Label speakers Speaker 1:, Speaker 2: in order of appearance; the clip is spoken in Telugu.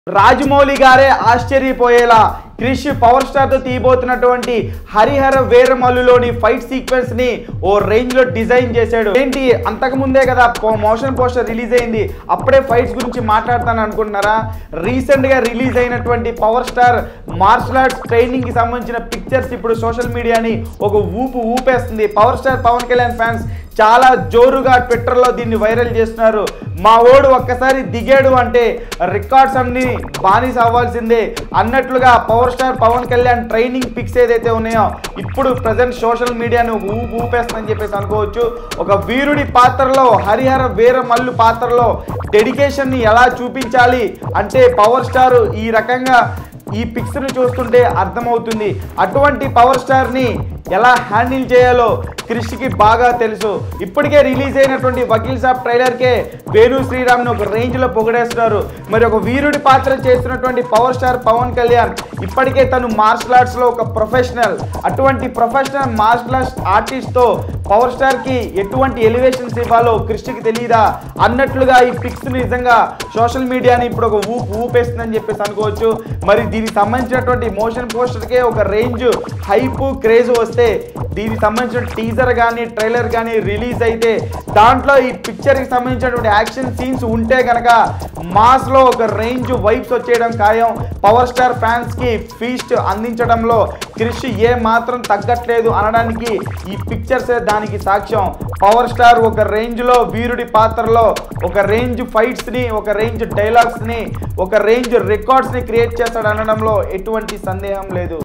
Speaker 1: రాజమౌళి గారే ఆశ్చర్యపోయేలా క్రిష్ పవర్ స్టార్ తో తీయబోతున్నటువంటి హరిహర వీరమల్లులోని ఫైట్ సీక్వెన్స్ ని ఓ రేంజ్ లో డిజైన్ చేశాడు ఏంటి అంతకు ముందే కదా మోషన్ పోస్టర్ రిలీజ్ అయింది అప్పుడే ఫైట్స్ గురించి మాట్లాడతాను అనుకుంటున్నారా రీసెంట్ గా రిలీజ్ అయినటువంటి power star martial arts training కి సంబంధించిన పిక్చర్స్ ఇప్పుడు సోషల్ మీడియాని ఒక ఊపు ఊపేస్తుంది power star Pawan Kalyan fans చాలా జోరుగా ట్విట్టర్లో దీన్ని వైరల్ చేస్తున్నారు మా ఓడు ఒక్కసారి దిగాడు అంటే రికార్డ్స్ అన్ని బానిస అవ్వాల్సిందే అన్నట్లుగా power star Pawan Kalyan training pics ఏదైతే ఉన్నాయో ఇప్పుడు ప్రజెంట్ సోషల్ మీడియాను ఊపు ఊపేస్తుందని చెప్పేసి అనుకోవచ్చు ఒక వీరుడి పాత్రలో హరిహర వీర మల్లు పాత్రలో డెడికేషన్ని ఎలా చూపించాలి అంటే పవర్ స్టార్ ఈ రకంగా ఈ పిక్స్ ని చూస్తుంటే అర్థమవుతుంది అటువంటి పవర్ స్టార్ ని ఎలా హ్యాండిల్ చేయాలో క్రిష్కి బాగా తెలుసు ఇప్పటికే రిలీజ్ అయినటువంటి వకీల్ సాబ్ ట్రైలర్ కే వేణు శ్రీరామ్ని ఒక రేంజ్ లో పొగిడేస్తున్నారు మరి ఒక వీరుడి పాత్ర చేస్తున్నటువంటి పవర్ స్టార్ పవన్ కళ్యాణ్ ఇప్పటికే తను మార్షల్ ఆర్ట్స్ లో ఒక ప్రొఫెషనల్ అటువంటి ప్రొఫెషనల్ మార్షల్ ఆర్ట్స్ ఆర్టిస్ట్ తో పవర్ స్టార్ కి ఎటువంటి ఎలివేషన్స్ ఇవ్వాలో క్రిష్కి తెలియదా అన్నట్లుగా ఈ పిక్స్ నిజంగా సోషల్ మీడియాని ఇప్పుడు ఒక ఊపు ఊపేస్తుందని చెప్పేసి అనుకోవచ్చు మరి దీనికి సంబంధించినటువంటి మోషన్ పోస్టర్కే ఒక రేంజ్ హైప్ క్రేజ్ వస్తే దీనికి సంబంధించిన టీజర్ కానీ ట్రైలర్ కానీ రిలీజ్ అయితే దాంట్లో ఈ పిక్చర్కి సంబంధించినటువంటి యాక్షన్ సీన్స్ ఉంటే కనుక మాస్లో ఒక రేంజ్ వైబ్స్ వచ్చేయడం ఖాయం పవర్ స్టార్ ఫ్యాన్స్కి ఫీస్ట్ అందించడంలో క్రిష్ ఏ మాత్రం తగ్గట్లేదు అనడానికి ఈ పిక్చర్సే దానికి సాక్ష్యం పవర్ స్టార్ ఒక రేంజ్లో వీరుడి పాత్రలో ఒక రేంజ్ ఫైట్స్ని ఒక రేంజ్ డైలాగ్స్ని ఒక రేంజ్ రికార్డ్స్ని క్రియేట్ చేస్తాడు అనడంలో ఎటువంటి సందేహం లేదు